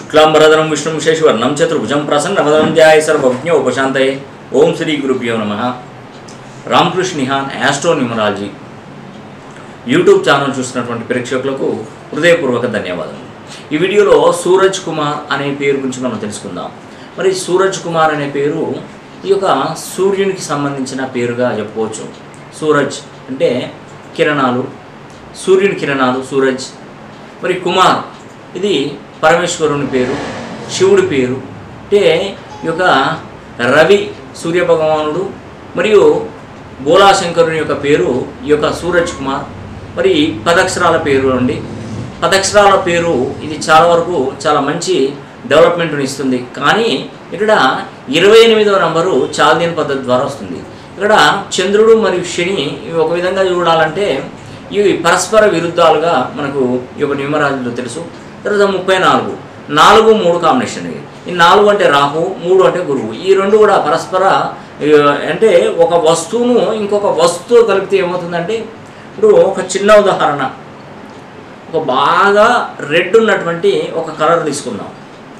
శుక్లాంబరధరం విష్ణుం శేషవర్ణం చతుర్భుజం ప్రసన్నవదనం ధ్యాయ సర్వజ్ఞ ఉపశాంతయే ఓం శ్రీ గురుభ్యో నమ రామకృష్ణ నిహాన్ యాస్ట్రో న్యూమరాలజీ యూట్యూబ్ ఛానల్ చూస్తున్నటువంటి ప్రేక్షకులకు హృదయపూర్వక ధన్యవాదాలు ఈ వీడియోలో సూరజ్ కుమార్ అనే పేరు గురించి మనం తెలుసుకుందాం మరి సూరజ్ కుమార్ అనే పేరు ఈ యొక్క సూర్యునికి సంబంధించిన పేరుగా చెప్పుకోవచ్చు సూరజ్ అంటే కిరణాలు సూర్యుని కిరణాలు సూరజ్ మరి కుమార్ ఇది పరమేశ్వరుని పేరు శివుడి పేరు అంటే ఈ యొక్క రవి సూర్య భగవానుడు మరియు బోలాశంకరుని యొక్క పేరు ఈ యొక్క సూరజ్ కుమార్ మరి పదక్షరాల పేరు అండి పదక్షరాల పేరు ఇది చాలా వరకు చాలా మంచి డెవలప్మెంట్ని ఇస్తుంది కానీ ఇక్కడ ఇరవై ఎనిమిదవ నంబరు చాల్దియన్ పద్ధతి ద్వారా వస్తుంది ఇక్కడ చంద్రుడు మరియు శని ఇవి ఒక విధంగా చూడాలంటే ఇవి పరస్పర విరుద్ధాలుగా మనకు ఈ యొక్క న్యూమరాజులో తెలుసు తర్వాత ముప్పై నాలుగు నాలుగు మూడు కాంబినేషన్ ఇది ఈ నాలుగు అంటే రాహు మూడు అంటే గురువు ఈ రెండు కూడా పరస్పర ఆ, అంటే ఒక వస్తువును ఇంకొక వస్తువు కలిపితే ఏమవుతుందంటే ఇప్పుడు ఒక చిన్న ఉదాహరణ ఒక బాగా రెడ్ ఉన్నటువంటి ఒక కలర్ తీసుకుందాం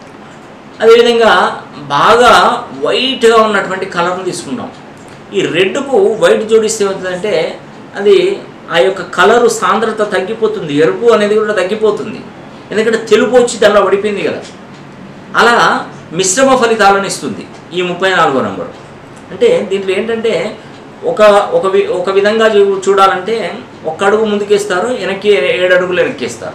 అదేవిధంగా బాగా వైట్గా ఉన్నటువంటి కలర్ని తీసుకుందాం ఈ రెడ్కు వైట్ జోడిస్తే ఏమవుతుందంటే అది ఆ యొక్క కలరు సాంద్రత తగ్గిపోతుంది ఎరుపు అనేది కూడా తగ్గిపోతుంది ఎందుకంటే తెలుపు వచ్చి దానిలో పడిపోయింది కదా అలా మిశ్రమ ఫలితాలను ఇస్తుంది ఈ ముప్పై నాలుగో నంబరు అంటే దీంట్లో ఏంటంటే ఒక ఒక వి ఒక విధంగా చూ- చూడాలంటే ఒక అడుగు ముందుకేస్తారు వెనక్కి ఏడు అడుగులు వెనక్కేస్తారు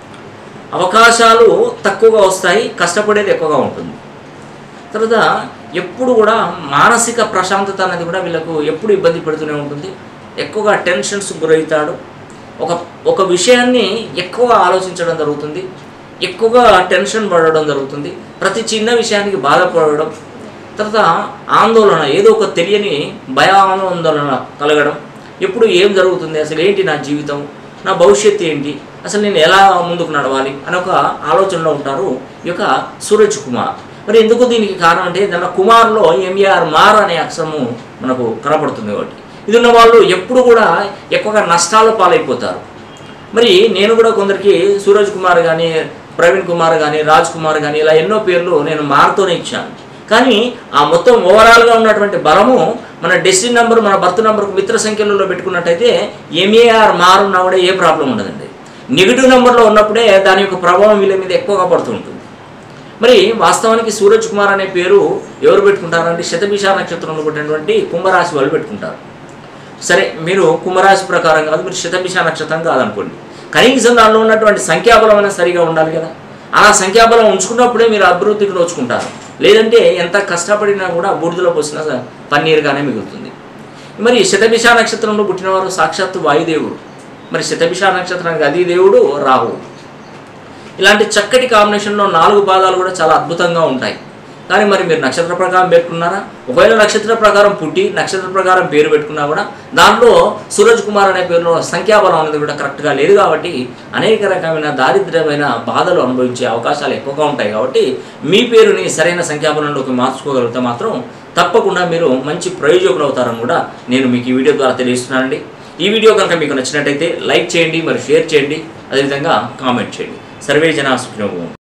అవకాశాలు తక్కువగా వస్తాయి కష్టపడేది ఎక్కువగా ఉంటుంది తర్వాత ఎప్పుడు కూడా మానసిక ప్రశాంతత అనేది కూడా వీళ్ళకు ఎప్పుడు ఇబ్బంది పెడుతూనే ఉంటుంది ఎక్కువగా టెన్షన్స్ గురవుతాడు ఒక ఒక విషయాన్ని ఎక్కువగా ఆలోచించడం జరుగుతుంది ఎక్కువగా టెన్షన్ పడడం జరుగుతుంది ప్రతి చిన్న విషయానికి బాధపడడం తర్వాత ఆందోళన ఏదో ఒక తెలియని భయాందోళన కలగడం ఎప్పుడు ఏం జరుగుతుంది అసలు ఏంటి నా జీవితం నా భవిష్యత్తు ఏంటి అసలు నేను ఎలా ముందుకు నడవాలి అని ఒక ఆలోచనలో ఉంటారు ఈ యొక్క సూరజ్ కుమార్ మరి ఎందుకు దీనికి కారణం అంటే దాని కుమార్లో ఎంఏఆర్ మార్ అనే అక్షరము మనకు కనపడుతుంది కాబట్టి ఇది ఉన్న వాళ్ళు ఎప్పుడు కూడా ఎక్కువగా నష్టాల పాలైపోతారు మరి నేను కూడా కొందరికి సూరజ్ కుమార్ కానీ ప్రవీణ్ కుమార్ కానీ రాజ్ కుమార్ కానీ ఇలా ఎన్నో పేర్లు నేను మారుతూనే ఇచ్చాను కానీ ఆ మొత్తం ఓవరాల్గా ఉన్నటువంటి బలము మన డెస్టిన్ నెంబర్ మన బర్త్ నెంబర్కు మిత్ర సంఖ్యలలో పెట్టుకున్నట్టయితే ఎంఏఆర్ మారున్నా కూడా ఏ ప్రాబ్లం ఉండదండి నెగిటివ్ నెంబర్లో ఉన్నప్పుడే దాని యొక్క ప్రభావం వీళ్ళ మీద ఎక్కువగా పడుతుంటుంది మరి వాస్తవానికి సూరజ్ కుమార్ అనే పేరు ఎవరు పెట్టుకుంటారంటే శతభిష నక్షత్రంలో పుట్టినటువంటి కుంభరాశి వాళ్ళు పెట్టుకుంటారు సరే మీరు కుంభరాశి ప్రకారం కాదు మీరు శతభిష నక్షత్రం కాదనుకోండి కనీసం దానిలో ఉన్నటువంటి సంఖ్యాబలం అనేది సరిగా ఉండాలి కదా అలా సంఖ్యాబలం ఉంచుకున్నప్పుడే మీరు అభివృద్ధికి నోచుకుంటారు లేదంటే ఎంత కష్టపడినా కూడా బూడిదలో పోసిన స- పన్నీరుగానే మిగులుతుంది మరి శతభిష నక్షత్రంలో పుట్టినవారు సాక్షాత్తు వాయుదేవుడు మరి శతభిష నక్షత్రానికి అది దేవుడు రాహువు ఇలాంటి చక్కటి కాంబినేషన్లో నాలుగు పాదాలు కూడా చాలా అద్భుతంగా ఉంటాయి కానీ మరి మీరు నక్షత్ర ప్రకారం పెట్టుకున్నారా ఒకవేళ నక్షత్ర ప్రకారం పుట్టి నక్షత్ర ప్రకారం పేరు పెట్టుకున్నా కూడా దాంట్లో సూరజ్ కుమార్ అనే పేరులో సంఖ్యాబలం అనేది కూడా కరెక్ట్గా లేదు కాబట్టి అనేక రకమైన దారిద్ర్యమైన బాధలు అనుభవించే అవకాశాలు ఎక్కువగా ఉంటాయి కాబట్టి మీ పేరుని సరైన సంఖ్యాబలంలోకి మార్చుకోగలిగితే మాత్రం తప్పకుండా మీరు మంచి ప్రయోజకులు అవుతారని కూడా నేను మీకు ఈ వీడియో ద్వారా తెలియజేస్తున్నానండి ఈ వీడియో కనుక మీకు నచ్చినట్టయితే లైక్ చేయండి మరి షేర్ చేయండి అదేవిధంగా కామెంట్ చేయండి సర్వే జనా సుఖినోభవం